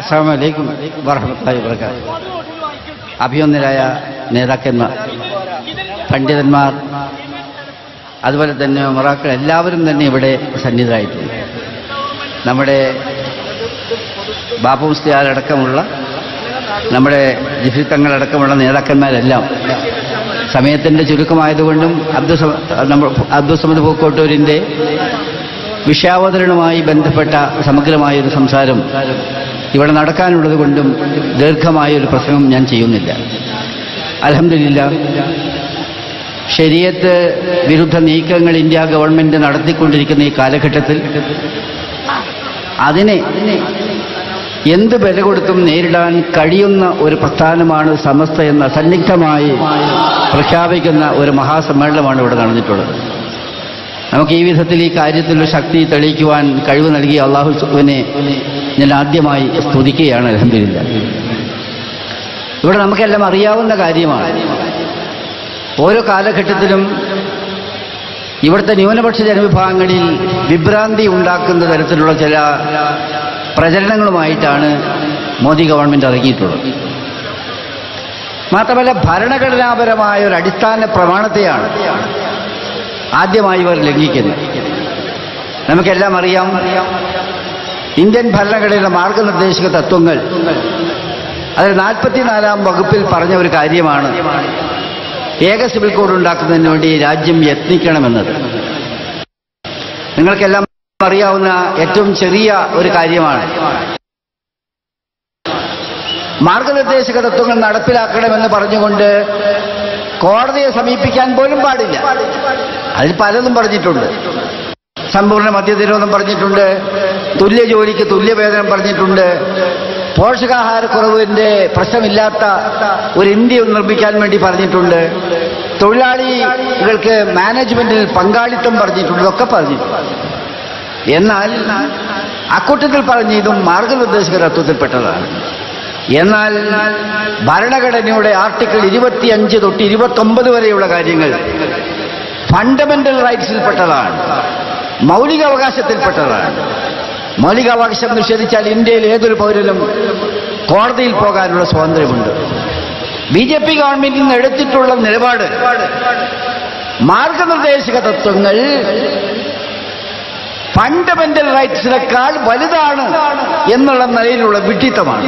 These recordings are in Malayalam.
അസ്സാം വലൈക്കും വറഹമത്തല്ലാഹി വബർക്കാത്തു അഭിയൊന്നരായ നേതാക്കന്മാർ പണ്ഡിതന്മാർ അതുപോലെ തന്നെ മൊറാക്കൾ എല്ലാവരും തന്നെ ഇവിടെ സന്നിധരായിട്ടുണ്ട് നമ്മുടെ ബാപ്പു മുസ്ലിയാരടക്കമുള്ള നമ്മുടെ ജിഫി തങ്ങളടക്കമുള്ള നേതാക്കന്മാരെല്ലാം സമയത്തിൻ്റെ ചുരുക്കമായതുകൊണ്ടും അബ്ദുൽ സമ- നമ്മൾ അബ്ദുൽ സമദ് പൂക്കോട്ടൂരിൻ്റെ വിഷയാവതരണവുമായി ബന്ധപ്പെട്ട സമഗ്രമായ ഒരു സംസാരം ഇവിടെ നടക്കാനുള്ളത് കൊണ്ടും ദീർഘമായ ഒരു പ്രസംഗം ഞാൻ ചെയ്യുന്നില്ല അലഹമില്ല ശരീരത്ത് വിരുദ്ധ നീക്കങ്ങൾ ഇന്ത്യ ഗവൺമെന്റ് നടത്തിക്കൊണ്ടിരിക്കുന്ന ഈ കാലഘട്ടത്തിൽ അതിനെ എന്ത് വില കൊടുത്തും നേരിടാൻ കഴിയുന്ന ഒരു പ്രസ്ഥാനമാണ് സമസ്ത എന്ന സന്നിഗ്ധമായി പ്രഖ്യാപിക്കുന്ന ഒരു മഹാസമ്മേളനമാണ് ഇവിടെ നടന്നിട്ടുള്ളത് നമുക്ക് ഈ വിധത്തിൽ ഈ കാര്യത്തിലുള്ള ശക്തി തെളിയിക്കുവാൻ കഴിവ് നൽകിയ അള്ളാഹുവിനെ ഞാൻ ആദ്യമായി സ്തുതിക്കുകയാണ് അലഹമില്ല ഇവിടെ നമുക്കെല്ലാം അറിയാവുന്ന കാര്യമാണ് ഓരോ കാലഘട്ടത്തിലും ഇവിടുത്തെ ന്യൂനപക്ഷ ജനവിഭാഗങ്ങളിൽ വിഭ്രാന്തി ഉണ്ടാക്കുന്ന തരത്തിലുള്ള ചില പ്രചരണങ്ങളുമായിട്ടാണ് മോദി ഗവൺമെന്റ് ഇറങ്ങിയിട്ടുള്ളത് മാത്രമല്ല ഭരണഘടനാപരമായ ഒരു അടിസ്ഥാന പ്രമാണത്തെയാണ് ആദ്യമായി ഇവർ ലംഘിക്കുന്നത് നമുക്കെല്ലാം അറിയാം ഇന്ത്യൻ ഭരണഘടനയുടെ മാർഗനിർദ്ദേശക തത്വങ്ങൾ അതിൽ നാൽപ്പത്തിനാലാം വകുപ്പിൽ പറഞ്ഞ ഒരു കാര്യമാണ് ഏക സിവിൽ കോഡ് ഉണ്ടാക്കുന്നതിന് വേണ്ടി രാജ്യം യത്നിക്കണമെന്നത് നിങ്ങൾക്കെല്ലാം അറിയാവുന്ന ഏറ്റവും ചെറിയ ഒരു കാര്യമാണ് മാർഗനിർദ്ദേശക തത്വങ്ങൾ നടപ്പിലാക്കണമെന്ന് പറഞ്ഞുകൊണ്ട് കോടതിയെ സമീപിക്കാൻ പോലും പാടില്ല അതിൽ പലതും പറഞ്ഞിട്ടുണ്ട് സമ്പൂർണ്ണ മദ്യനിരോധം പറഞ്ഞിട്ടുണ്ട് തുല്യ ജോലിക്ക് തുല്യവേതനം പറഞ്ഞിട്ടുണ്ട് പോഷകാഹാരക്കുറവിന്റെ പ്രശ്നമില്ലാത്ത ഒരു ഇന്ത്യ നിർമ്മിക്കാൻ വേണ്ടി പറഞ്ഞിട്ടുണ്ട് തൊഴിലാളികൾക്ക് മാനേജ്മെന്റിൽ പങ്കാളിത്തം പറഞ്ഞിട്ടുണ്ട് ഇതൊക്കെ പറഞ്ഞിട്ടുണ്ട് എന്നാൽ അക്കൂട്ടത്തിൽ പറഞ്ഞ ഇതും മാർഗനിർദ്ദേശക തത്വത്തിൽപ്പെട്ടതാണ് എന്നാൽ ഭരണഘടനയുടെ ആർട്ടിക്കിൾ ഇരുപത്തിയഞ്ച് തൊട്ട് ഇരുപത്തൊമ്പത് വരെയുള്ള കാര്യങ്ങൾ ഫണ്ടമെന്റൽ റൈറ്റ്സിൽപ്പെട്ടതാണ് മൗലികാവകാശത്തിൽപ്പെട്ടതാണ് മൗലികാവകാശം നിഷേധിച്ചാൽ ഇന്ത്യയിൽ ഏതൊരു പൗരനും കോടതിയിൽ പോകാനുള്ള സ്വാതന്ത്ര്യമുണ്ട് ബി ജെ പി ഗവൺമെന്റിൽ നിന്ന് എടുത്തിട്ടുള്ള നിലപാട് മാർഗനിർദ്ദേശക തത്വങ്ങൾ ഫണ്ടമെന്റൽ റൈറ്റ്സിനേക്കാൾ വലുതാണ് എന്നുള്ള നിലയിലുള്ള വിഡിത്തമാണ്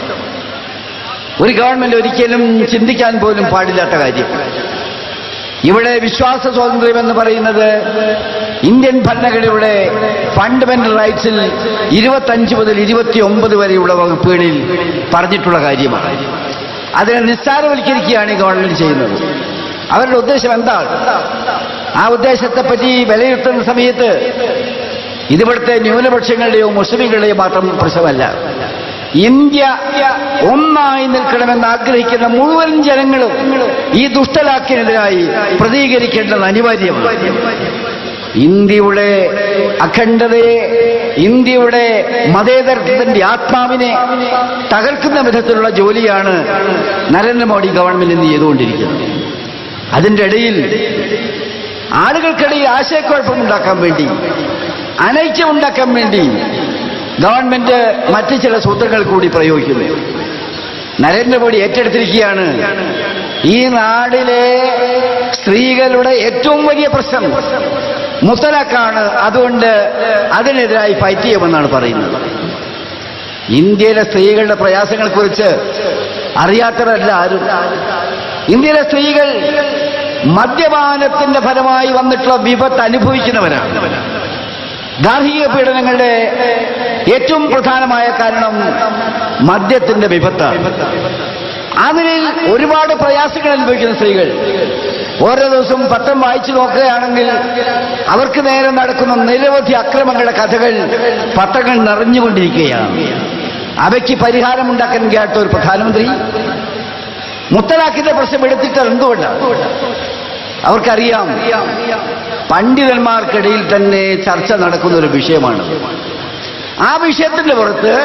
ഒരു ഗവൺമെന്റ് ഒരിക്കലും ചിന്തിക്കാൻ പോലും പാടില്ലാത്ത കാര്യം ഇവിടെ വിശ്വാസ സ്വാതന്ത്ര്യം എന്ന് പറയുന്നത് ഇന്ത്യൻ ഭരണഘടനയുടെ ഫണ്ടമെന്റൽ റൈറ്റ്സിൽ ഇരുപത്തഞ്ച് മുതൽ ഇരുപത്തി ഒമ്പത് വരെയുള്ള വകുപ്പുകളിൽ പറഞ്ഞിട്ടുള്ള കാര്യമാണ് അതിനെ നിസ്സാരവൽക്കരിക്കുകയാണ് ഈ ഗവൺമെന്റ് ചെയ്യുന്നത് അവരുടെ ഉദ്ദേശം എന്താണ് ആ ഉദ്ദേശത്തെപ്പറ്റി വിലയിരുത്തുന്ന സമയത്ത് ഇതിവിടുത്തെ ന്യൂനപക്ഷങ്ങളുടെയോ മുസ്ലിങ്ങളുടെയോ മാത്രം പ്രശ്നമല്ല ഇന്ത്യ ഒന്നായി നിൽക്കണമെന്ന് ആഗ്രഹിക്കുന്ന മുഴുവൻ ജനങ്ങളും ഈ ദുഷ്ടലാക്കിനെതിരായി പ്രതികരിക്കേണ്ടത് അനിവാര്യമാണ് ഇന്ത്യയുടെ അഖണ്ഡതയെ ഇന്ത്യയുടെ മതേതരത്വത്തിന്റെ ആത്മാവിനെ തകർക്കുന്ന വിധത്തിലുള്ള ജോലിയാണ് നരേന്ദ്രമോദി ഗവൺമെന്റ് ഇന്ന് ചെയ്തുകൊണ്ടിരിക്കുന്നത് അതിന്റെ ഇടയിൽ ആളുകൾക്കിടയിൽ ആശയക്കുഴപ്പമുണ്ടാക്കാൻ വേണ്ടി അനൈക്യമുണ്ടാക്കാൻ വേണ്ടി ഗവൺമെന്റ് മറ്റു ചില സൂത്രങ്ങൾ കൂടി പ്രയോഗിക്കുന്നു നരേന്ദ്രമോദി ഏറ്റെടുത്തിരിക്കുകയാണ് ഈ നാടിലെ സ്ത്രീകളുടെ ഏറ്റവും വലിയ പ്രശ്നം മുത്തലാക്കാണ് അതുകൊണ്ട് അതിനെതിരായി ഫൈറ്റ് ചെയ്യുമെന്നാണ് പറയുന്നത് ഇന്ത്യയിലെ സ്ത്രീകളുടെ പ്രയാസങ്ങളെക്കുറിച്ച് അറിയാത്തവരല്ല ആരും ഇന്ത്യയിലെ സ്ത്രീകൾ മദ്യപാനത്തിന്റെ ഫലമായി വന്നിട്ടുള്ള വിപത്ത് അനുഭവിക്കുന്നവരാണ് ഗാർഹിക പീഡനങ്ങളുടെ ഏറ്റവും പ്രധാനമായ കാരണം മദ്യത്തിന്റെ വിപത്താണ് അതിൽ ഒരുപാട് പ്രയാസങ്ങൾ അനുഭവിക്കുന്ന സ്ത്രീകൾ ഓരോ ദിവസവും പത്രം വായിച്ചു നോക്കുകയാണെങ്കിൽ അവർക്ക് നേരെ നടക്കുന്ന നിരവധി അക്രമങ്ങളുടെ കഥകൾ പത്രങ്ങൾ നിറഞ്ഞുകൊണ്ടിരിക്കുകയാണ് അവയ്ക്ക് പരിഹാരമുണ്ടാക്കാൻ കേട്ട ഒരു പ്രധാനമന്ത്രി മുത്തലാഖിന്റെ പ്രശ്നം എടുത്തിട്ട് എന്തുകൊണ്ടാണ് അവർക്കറിയാം പണ്ഡിതന്മാർക്കിടയിൽ തന്നെ ചർച്ച നടക്കുന്ന ഒരു വിഷയമാണ് ആ വിഷയത്തിന്റെ പുറത്ത്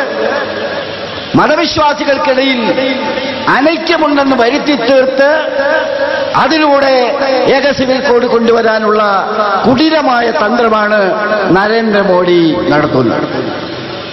മതവിശ്വാസികൾക്കിടയിൽ അനൈക്യമുണ്ടെന്ന് വരുത്തി തീർത്ത് അതിലൂടെ ഏക സിവിൽ കോഡ് കൊണ്ടുവരാനുള്ള കുടിരമായ തന്ത്രമാണ് നരേന്ദ്രമോദി നടത്തുന്നത്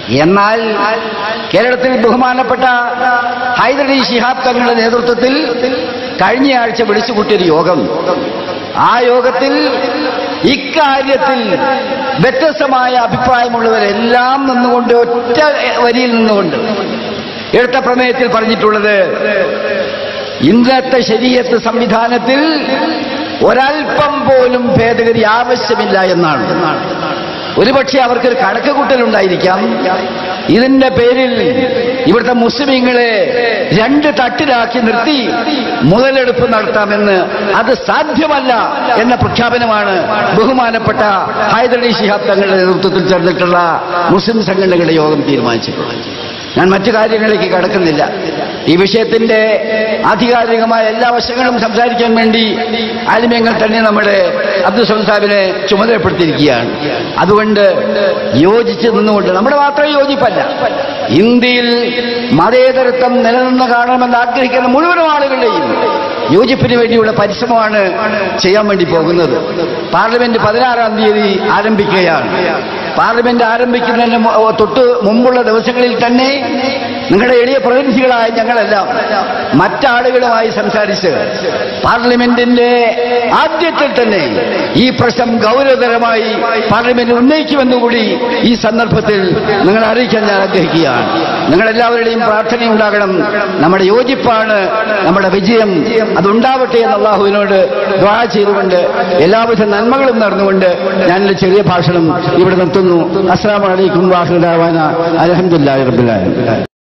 എന്നാൽ കേരളത്തിൽ ബഹുമാനപ്പെട്ട ഹൈദരലി ശിഹാബ് തങ്ങളുടെ നേതൃത്വത്തിൽ കഴിഞ്ഞയാഴ്ച വിളിച്ചുകൂട്ടിയൊരു യോഗം ആ യോഗത്തിൽ ഇക്കാര്യത്തിൽ വ്യത്യസ്തമായ അഭിപ്രായമുള്ളവരെല്ലാം നിന്നുകൊണ്ട് ഒറ്റ വരിയിൽ നിന്നുകൊണ്ട് എടുത്ത പ്രമേയത്തിൽ പറഞ്ഞിട്ടുള്ളത് ഇന്നത്തെ ശരീരത്ത് സംവിധാനത്തിൽ ഒരൽപ്പം പോലും ഭേദഗതി ആവശ്യമില്ല എന്നാണ് ഒരുപക്ഷെ അവർക്കൊരു കണക്ക് കൂട്ടലുണ്ടായിരിക്കാം ഇതിന്റെ പേരിൽ ഇവിടുത്തെ മുസ്ലിങ്ങളെ രണ്ട് തട്ടിലാക്കി നിർത്തി മുതലെടുപ്പ് നടത്താമെന്ന് അത് സാധ്യമല്ല എന്ന പ്രഖ്യാപനമാണ് ബഹുമാനപ്പെട്ട ഹൈദരലി ശിഹാബ് തങ്ങളുടെ നേതൃത്വത്തിൽ ചേർന്നിട്ടുള്ള മുസ്ലിം സംഘടനകളുടെ യോഗം തീരുമാനിച്ചിട്ടുള്ളത് ഞാൻ മറ്റു കാര്യങ്ങളിലേക്ക് കടക്കുന്നില്ല ഈ വിഷയത്തിന്റെ ആധികാരികമായ എല്ലാ വശങ്ങളും സംസാരിക്കാൻ വേണ്ടി ആലിമ്യങ്ങൾ തന്നെ നമ്മുടെ അബ്ദുൽ സാഹിബിനെ ചുമതലപ്പെടുത്തിയിരിക്കുകയാണ് അതുകൊണ്ട് യോജിച്ച് നിന്നുകൊണ്ട് നമ്മുടെ മാത്രം യോജിപ്പല്ല ഇന്ത്യയിൽ മതേതരത്വം നിലനിന്ന് കാണണമെന്ന് ആഗ്രഹിക്കുന്ന മുഴുവൻ ആളുകളുടെയും യോജിപ്പിന് വേണ്ടിയുള്ള പരിശ്രമമാണ് ചെയ്യാൻ വേണ്ടി പോകുന്നത് പാർലമെന്റ് പതിനാറാം തീയതി ആരംഭിക്കുകയാണ് പാർലമെന്റ് ആരംഭിക്കുന്നതിന് മു- തൊട്ട് മുമ്പുള്ള ദിവസങ്ങളിൽ തന്നെ നിങ്ങളുടെ എളിയ പ്രതിനിധികളായ ഞങ്ങളെല്ലാം മറ്റാളുകളുമായി സംസാരിച്ച് പാർലമെന്റിന്റെ ആദ്യത്തിൽ തന്നെ ഈ പ്രശ്നം ഗൗരവതരമായി പാർലമെന്റ് ഉന്നയിക്കുമെന്നുകൂടി ഈ സന്ദർഭത്തിൽ നിങ്ങൾ അറിയിക്കാൻ ഞാൻ ആഗ്രഹിക്കുകയാണ് നിങ്ങളെല്ലാവരുടെയും പ്രാർത്ഥനയുണ്ടാകണം നമ്മുടെ യോജിപ്പാണ് നമ്മുടെ വിജയം അതുണ്ടാവട്ടെ എന്ന് അള്ളാഹുവിനോട് ദ്വാ ചെയ്തുകൊണ്ട് എല്ലാവിധ നന്മകളും നടന്നുകൊണ്ട് ഞാൻ എൻ്റെ ചെറിയ ഭാഷണം ഇവിടെ നിർത്തുന്നു അസ്സാം വലൈക്കും വാഹുദാവാന അലഹമുല്ലാ റബുലാലും